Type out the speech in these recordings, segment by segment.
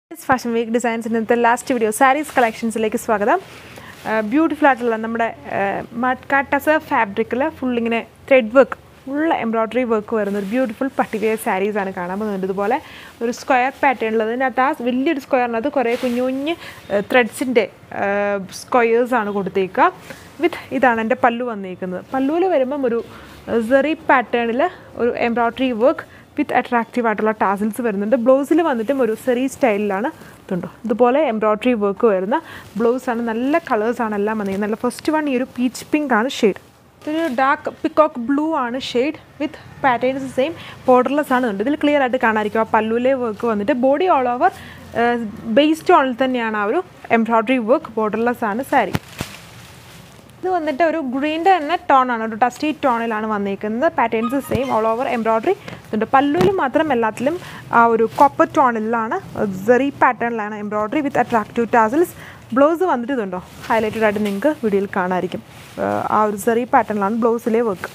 fashion week ഡിസൈൻസിൻ്റെ ഇന്നത്തെ last video saris കളക്ഷൻസിലേക്ക് സ്വാഗതം beautiful ആയിട്ടുള്ള നമ്മുടെ കാട്ടസ ഫാബ്രിക്കിൽ ഫുൾ ഇങ്ങനെ thread work full embroidery work വരുന്ന ഒരു ബ്യൂട്ടിഫുൾ പട്ടിവെയർ സാരീസ് ആണ് കാണാൻ പോകുന്നത് ഇതുപോലെ ഒരു സ്ക്വയർ പാറ്റേൺ ഉള്ളത് അതിനകത്ത് ആ വലിയൊരു സ്ക്വയറിനകത്ത് കുറേ കുഞ്ഞു കുഞ്ഞ് ത്രെഡ്സിൻ്റെ സ്ക്വയേഴ്സ് ആണ് കൊടുത്തേക്കുക വിത്ത് ഇതാണ് എൻ്റെ പല്ലു വന്നിരിക്കുന്നത് പല്ലുവിൽ വരുമ്പം ഒരു സെറി പാറ്റേണിൽ ഒരു എംബ്രോയ്ഡറി വർക്ക് വിത്ത് അട്രാക്റ്റീവ് ആയിട്ടുള്ള ടാസിൽസ് വരുന്നുണ്ട് ബ്ലൗസിൽ വന്നിട്ടും ഒരു സെറി സ്റ്റൈലിലാണ് ഇതുണ്ടോ ഇതുപോലെ എംബ്രോയ്ഡറി വർക്ക് വരുന്ന ബ്ലൗസാണ് നല്ല കളേഴ്സാണ് എല്ലാം വന്നിരിക്കുന്നത് നല്ല ഫസ്റ്റ് വൺ ഈ ഒരു പീച്ച് പിങ്ക് ആണ് ഷെയ്ഡ് ഇതൊരു ഡാർക്ക് പിക്കോക്ക് ബ്ലൂ ആണ് shade with patterns same borderless ആണ് ഉണ്ട് ഇതിൽ ക്ലിയർ ആയിട്ട് കാണാതിരിക്കും ആ പല്ലുവിലെ വർക്ക് വന്നിട്ട് ബോഡി ഓൾ ഓവർ ബേസ്ഡ് ഓണിൽ തന്നെയാണ് ആ ഒരു എംബ്രോയ്ഡറി വർക്ക് ബോർഡർലെസ് ആണ് സാരി ഇത് വന്നിട്ട് ഒരു ഗ്രീൻ്റെ തന്നെ ടോൺ ആണ് ഒരു ടസ്റ്റി ടോണിലാണ് വന്നിരിക്കുന്നത് patterns same all over embroidery ഇതുണ്ട് പല്ലുവിൽ മാത്രം എല്ലാത്തിലും ആ ഒരു കോപ്പർ ടോണിലാണ് സെറി പാറ്റേണിലാണ് embroidery with attractive tassels blouse വന്നിട്ട് ഇതുണ്ടോ ഹൈലൈറ്റഡ് ആയിട്ട് നിങ്ങൾക്ക് വീഡിയോയിൽ കാണാമായിരിക്കും ആ ഒരു സെറി പാറ്റേണിലാണ് ബ്ലൗസിലെ വർക്ക്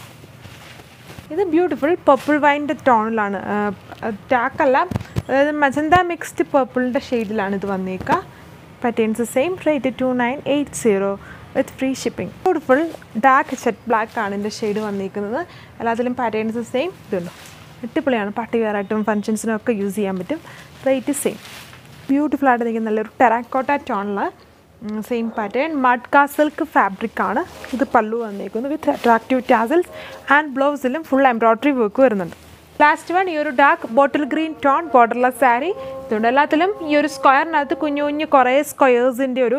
ഇത് ബ്യൂട്ടിഫുൾ പർപ്പിൾ വൈൻ്റെ ടോണിലാണ് ടാക്കല്ല അതായത് മജന്ത മിക്സ്ഡ് പർപ്പിളിൻ്റെ ഷെയ്ഡിലാണ് ഇത് വന്നേക്കുക patterns same rate two nine eight zero with free shipping beautiful dark jet black ആണ് ഇതിൻ്റെ ഷെയ്ഡ് വന്നിരിക്കുന്നത് എല്ലാത്തിലും പാറ്റേൺസ് സെയിം ഇതുണ്ടോ അടിപൊളിയാണ് പാർട്ടി വെയർ ആയിട്ടും ഫങ്ഷൻസിനും ഒക്കെ യൂസ് ചെയ്യാൻ പറ്റും റേറ്റ് സെയിം ബ്യൂട്ടിഫുൾ ആയിട്ട് നിൽക്കുന്ന നല്ലൊരു ടെറാക്കോട്ട ടോണിൽ സെയിം പാറ്റേൺ മഡ്കാ സിൽക്ക് ഫാബ്രിക് ആണ് ഇത് പല്ലു വന്നേക്കുന്നത് വിത്ത് അട്രാക്റ്റീവ് ടാസൽസ് ആൻഡ് ബ്ലൗസിലും ഫുൾ എംബ്രോയ്ഡറി വർക്ക് വരുന്നുണ്ട് ലാസ്റ്റ് വൺ ഈ ഒരു dark bottle green tone borderless sari ഇതുണ്ട് എല്ലാത്തിലും ഈ ഒരു സ്ക്വയറിനകത്ത് കുഞ്ഞു കുഞ്ഞു കുറേ സ്ക്വയേഴ്സിൻ്റെ ഒരു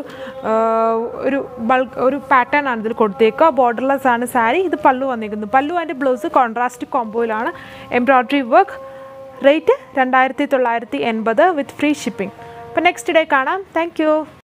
ഒരു ബൾക്ക് ഒരു പാറ്റേൺ ആണ് ഇതിൽ കൊടുത്തേക്കുക ബോർഡർലെസ് ആണ് സാരി ഇത് പല്ലു വന്നിരിക്കുന്നത് പല്ലു ആൻഡ് ബ്ലൗസ് കോൺട്രാസ്റ്റ് കോമ്പോയിലാണ് എംബ്രോയ്ഡറി വർക്ക് റേറ്റ് രണ്ടായിരത്തി തൊള്ളായിരത്തി എൺപത് വിത്ത് ഫ്രീ ഷിപ്പിംഗ് അപ്പോൾ നെക്സ്റ്റ് ഡേ കാണാം താങ്ക്